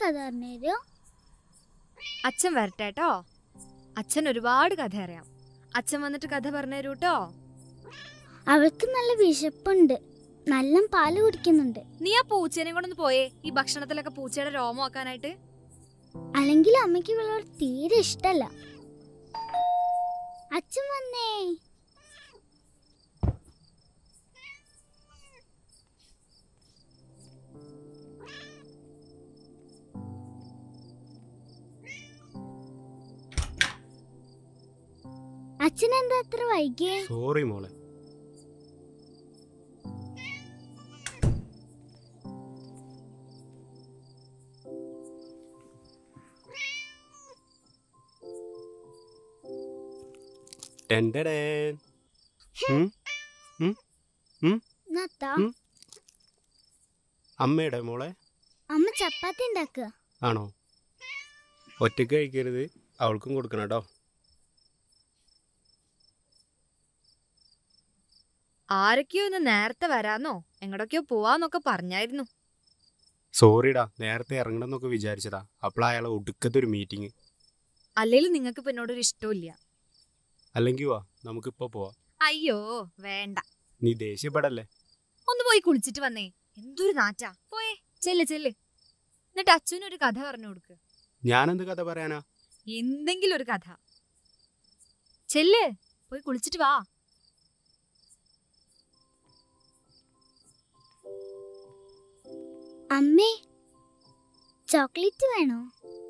കഥ പറഞ്ഞുതരോ അച്ഛൻ വരട്ടെ കേട്ടോ അച്ഛൻ ഒരുപാട് കഥ അറിയാം അച്ഛൻ വന്നിട്ട് കഥ പറഞ്ഞു തരൂ കേട്ടോ അവൾക്ക് നല്ല വിശപ്പുണ്ട് നല്ല പാല് കുടിക്കുന്നുണ്ട് നീ ആ പൂച്ചേനെ കൊണ്ടൊന്ന് പോയേ ഈ ഭക്ഷണത്തിലൊക്കെ പൂച്ചയുടെ രോമം ആക്കാനായിട്ട് അല്ലെങ്കിൽ അമ്മയ്ക്ക് ഇവളോട് തീരെ ഇഷ്ടല്ല അച്ഛൻ വന്നേ അച്ഛൻ എന്താ അത്ര വൈകിയേ സോറി മോളെ ടെൻഡടേൻ. ഉം? ഉം? നത്താ ഉം. അമ്മയുടെ മോളെ അമ്മ ചപ്പാത്തി ഉണ്ടാക്കുക ആണോ ഒറ്റയ്ക്ക് കഴിക്കരുത് അവൾക്കും കൊടുക്കണം കേട്ടോ ആരൊക്കെയോ ഇന്ന് നേരത്തെ വരാന്നോ എങ്ങടൊക്കെയോ പോവാന്നൊക്കെ പറഞ്ഞായിരുന്നു സോറിടാ നേരത്തെ ഇറങ്ങണമെന്നൊക്കെ വിചാരിച്ചതാ അപ്പോഴാ അയാളെ ഒടുക്കത്തെ ഒരു മീറ്റിംഗ് അല്ലെങ്കിൽ നിങ്ങൾക്ക് ഇപ്പൊ എന്നോടൊരു ഇഷ്ടമില്ല അല്ലെങ്കിൽ വാ നമുക്കിപ്പോൾ പോവാം അയ്യോ വേണ്ട നീ ദേഷ്യപ്പെടല്ലേ ഒന്ന് പോയി കുളിച്ചിട്ട് വന്നേ എന്തൊരു നാറ്റാ പോയേ ചെല്ല് ചെല്ല് എന്നിട്ട് അച്ഛനൊരു കഥ പറഞ്ഞു കൊടുക്ക് ഞാനെന്ത് കഥ പറയാനാ എന്തെങ്കിലും ഒരു കഥ ചെല്ല് പോയി കുളിച്ചിട്ട് വാ അമ്മേ ചോക്ലേറ്റ് വേണോ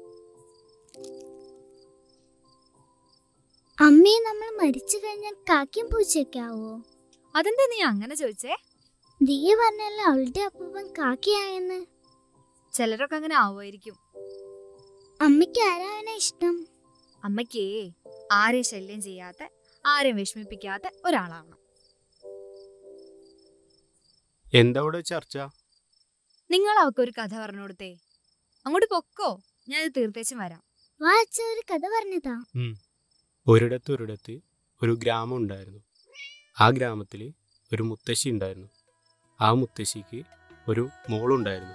അമ്മേ നമ്മൾ മരിച്ചു കഴിഞ്ഞാൽ കാക്കിയും പൂച്ചയൊക്കെ ആവോ അതെന്താ നീ അങ്ങനെ ചോദിച്ചേ ദിയ പറഞ്ഞല്ലോ അവളുടെ അപ്പൂപ്പൻ കാക്കിയായെന്ന് ചിലരൊക്കെ അങ്ങനെ ആവുമായിരിക്കും അമ്മയ്ക്ക് ആരാവനെ ഇഷ്ടം അമ്മയ്ക്കേ ആരെയും ശല്യം ചെയ്യാത്ത ആരെയും വിഷമിപ്പിക്കാത്ത ഒരാളാണ് എന്താ ഇവിടെ ചർച്ച നിങ്ങൾ അവൾക്ക് ഒരു കഥ പറഞ്ഞു കൊടുത്തേ അങ്ങോട്ട് പൊക്കോ ഞാൻ ഇത് തീർത്തേച്ചും വരാം വാ അച്ഛ ഒരു കഥ പറഞ്ഞതാ ഒരിടത്ത് ഒരിടത്ത് ഒരു ഗ്രാമം ഉണ്ടായിരുന്നു ആ ഗ്രാമത്തിൽ ഒരു മുത്തശ്ശി ഉണ്ടായിരുന്നു ആ മുത്തശ്ശിക്ക് ഒരു മോളുണ്ടായിരുന്നു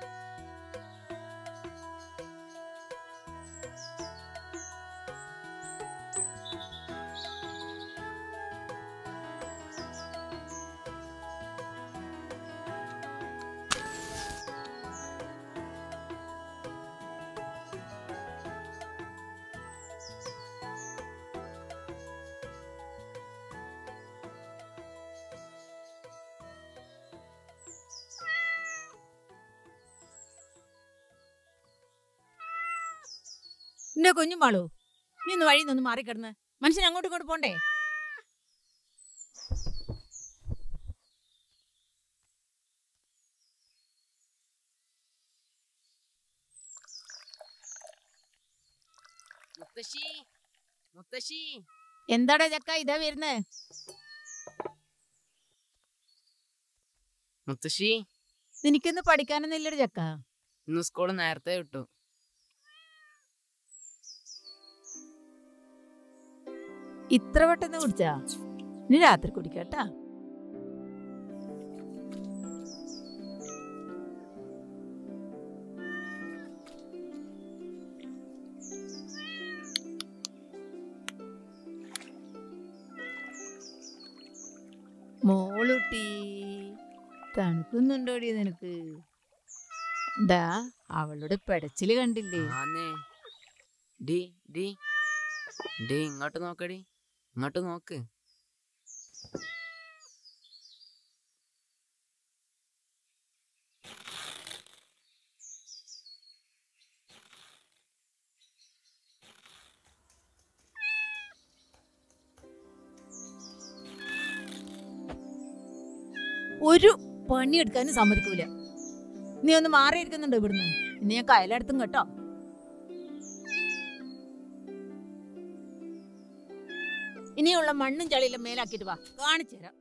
എന്റെ കുഞ്ഞുമാളു നീ ഒന്ന് വഴി നിന്ന് മാറിക്കിടന്ന് മനുഷ്യൻ അങ്ങോട്ടും ഇങ്ങോട്ട് പോണ്ടേ മുത്തശ്ശി മുത്തശ്ശി എന്താടാ ചക്ക ഇതാ വരുന്നേ മുത്തശ്ശി നിനക്കിന്ന് പഠിക്കാനൊന്നും ഇല്ലട ചക്ക ഇന്ന് സ്കൂൾ നേരത്തെ വിട്ടു ഇത്ര പെട്ടെന്ന് കുടിച്ചാ നീ രാത്രി കുടിക്കട്ടാ മോളുട്ടി തണുക്കുന്നുണ്ടോടി നിനക്ക് എന്താ അവളുടെ പെടച്ചില് കണ്ടില്ലേ ആന്നേ ഡി ഡി ഡി ഇങ്ങോട്ട് നോക്കടി ഇങ്ങോട്ട് നോക്ക് ഒരു പണിയെടുക്കാനും സമ്മതിക്കൂല നീ ഒന്ന് മാറിയിരിക്കുന്നുണ്ടോ ഇവിടുന്ന് ഇനി ഞാൻ കയലെടുത്തും കേട്ടോ ഇനിയുള്ള മണ്ണും ചളിയിലും മേലാക്കിയിട്ട് വാ കാണിച്ചു തരാം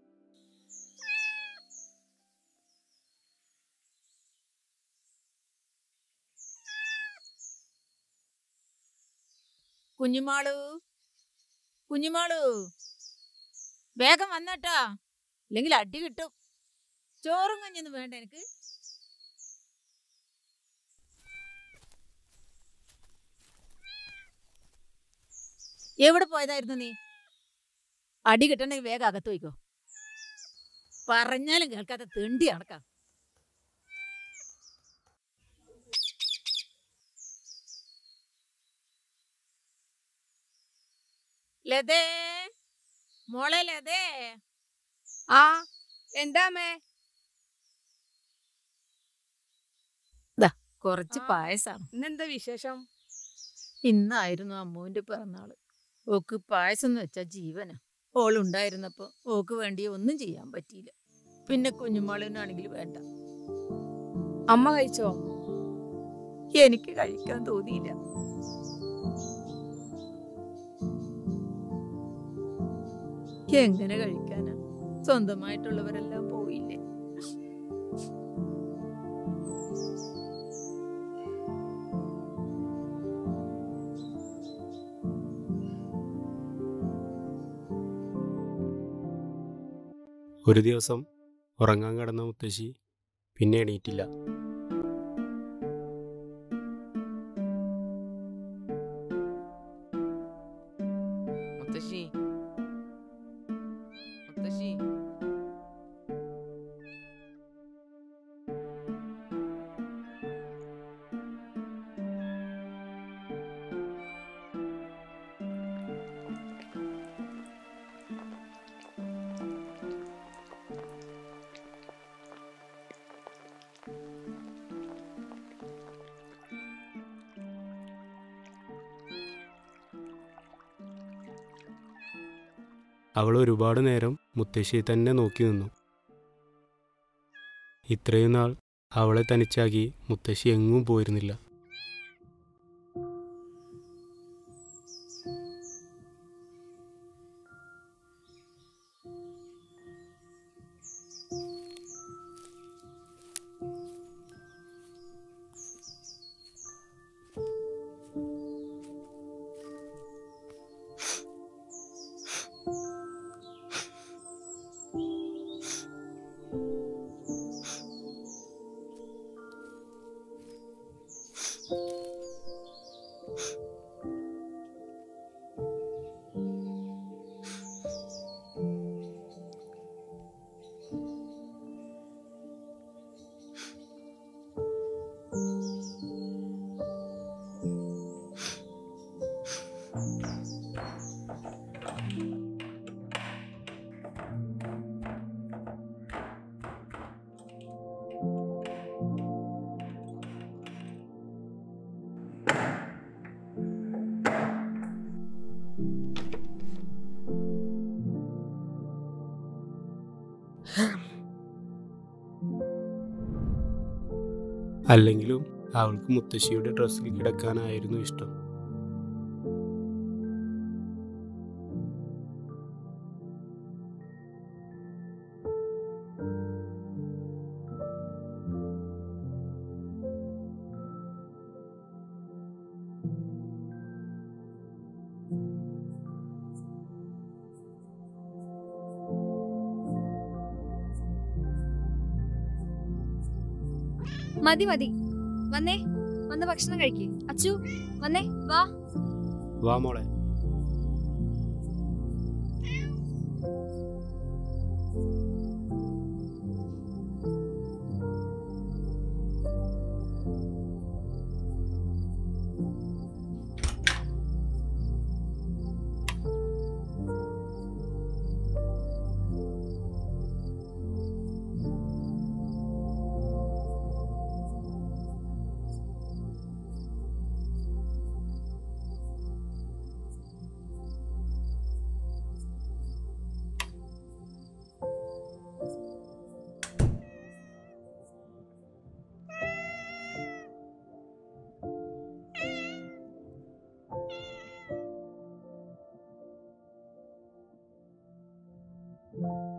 കുഞ്ഞുമാളു കുഞ്ഞുമാളു വേഗം വന്നട്ടാ ഇല്ലെങ്കിൽ അടി കിട്ടും ചോറും കഞ്ഞൊന്നും വേണ്ട എനിക്ക് എവിടെ പോയതായിരുന്നു നീ അടി കിട്ടണമെങ്കിൽ വേഗം അകത്ത് പോയിക്കോ പറഞ്ഞാലും കേൾക്കാത്ത തെണ്ടി നടക്കാം ലതേ മോളെ ലതേ ആ എന്താമേ കുറച്ച് ആ. പായസാണ് ഇന്നെന്താ വിശേഷം ഇന്നായിരുന്നു അമ്മുവിന്റെ പിറന്നാള് ഓക്ക് പായസം എന്ന് വെച്ചാ ജീവനാ ഓളുണ്ടായിരുന്നപ്പോ ഓക്ക് വേണ്ടി ഒന്നും ചെയ്യാൻ പറ്റിയില്ല പിന്നെ കുഞ്ഞുമാളിനാണെങ്കിൽ വേണ്ട അമ്മ കഴിച്ചോ എനിക്ക് കഴിക്കാൻ തോന്നിയില്ല എങ്ങനെ കഴിക്കാനാ സ്വന്തമായിട്ടുള്ളവരെല്ലാം പോയില്ലേ ഒരു ദിവസം ഉറങ്ങാൻ കിടന്ന മുത്തശ്ശി പിന്നെ എണീറ്റില്ല മുത്തശ്ശി മുത്തശ്ശി അവൾ ഒരുപാട് നേരം മുത്തശ്ശിയെ തന്നെ നോക്കി നിന്നു ഇത്രയും നാൾ അവളെ തനിച്ചാക്കി മുത്തശ്ശി എങ്ങും പോയിരുന്നില്ല അല്ലെങ്കിലും അവൾക്ക് മുത്തശ്ശിയുടെ ഡ്രസ്സിൽ കിടക്കാനായിരുന്നു ഇഷ്ടം മതി മതി വന്നേ വന്ന് ഭക്ഷണം കഴിക്കേ അച്ചു വന്നേ വാ വാ മോളെ ആ